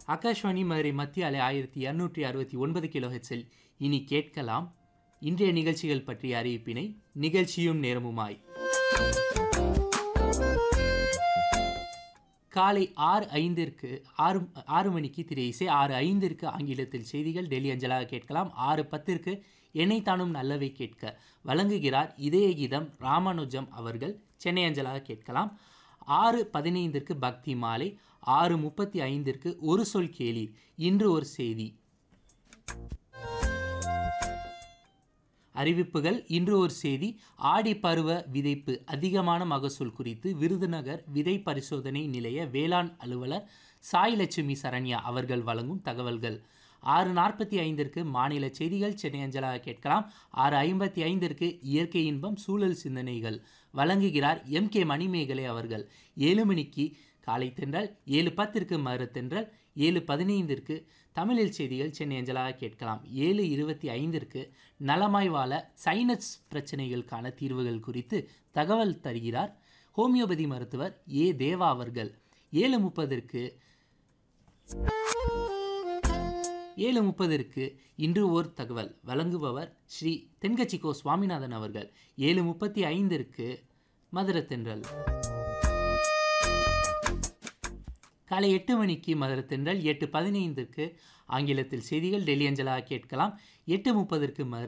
ஆகாஷ்வாணி மதுரை மத்திய அலை ஆயிரத்தி இரநூற்றி அறுபத்தி ஒன்பது கிலோ ஹெச்சில் இனி கேட்கலாம் இன்றைய நிகழ்ச்சிகள் பற்றிய அறிவிப்பினை நிகழ்ச்சியும் நேரமுமாய் காலை ஆறு ஐந்திற்கு ஆறு ஆறு மணிக்கு திரை இசை ஆறு ஐந்திற்கு ஆங்கிலத்தில் செய்திகள் டெல்லி அஞ்சலாக கேட்கலாம் ஆறு பத்திற்கு என்னை தானும் நல்லவை கேட்க வழங்குகிறார் இதய கீதம் ராமானுஜம் அவர்கள் சென்னை அஞ்சலாக கேட்கலாம் ஆறு பதினைந்திற்கு பக்தி மாலை ஆறு முப்பத்தி ஐந்திற்கு ஒரு சொல் கேளீர் இன்று ஒரு செய்தி அறிவிப்புகள் இன்று ஒரு செய்தி ஆடி பருவ விதைப்பு அதிகமான மகசூல் குறித்து விருதுநகர் விதை பரிசோதனை நிலைய வேளாண் அலுவலர் சாய் லட்சுமி சரண்யா அவர்கள் வழங்கும் தகவல்கள் ஆறு நாற்பத்தி ஐந்திற்கு மாநில செய்திகள் சென்னை அஞ்சலாக கேட்கலாம் ஆறு ஐம்பத்தி ஐந்திற்கு இயற்கை இன்பம் சூழல் சிந்தனைகள் வழங்குகிறார் எம் கே மணிமேகலை அவர்கள் ஏழு மணிக்கு காலை தென்றல் ஏழு பத்திற்கு மறு தென்றல் ஏழு பதினைந்திற்கு தமிழில் செய்திகள் சென்னை அஞ்சலாக கேட்கலாம் ஏழு இருபத்தி ஐந்திற்கு நலமாய் வாழ சைனஸ் பிரச்சனைகளுக்கான தீர்வுகள் குறித்து தகவல் தருகிறார் ஹோமியோபதி மருத்துவர் ஏ தேவா அவர்கள் ஏழு முப்பதற்கு ஏழு முப்பதற்கு இன்று ஓர் தகவல் வழங்குபவர் ஸ்ரீ தென்கட்சிக்கோ சுவாமிநாதன் அவர்கள் ஏழு முப்பத்தி ஐந்திற்கு மதுரத்தென்றல் காலை எட்டு மணிக்கு மதுரத்தென்றல் எட்டு பதினைந்திற்கு ஆங்கிலத்தில் செய்திகள் டெல்லி அஞ்சலாக கேட்கலாம் எட்டு முப்பதற்கு மதுர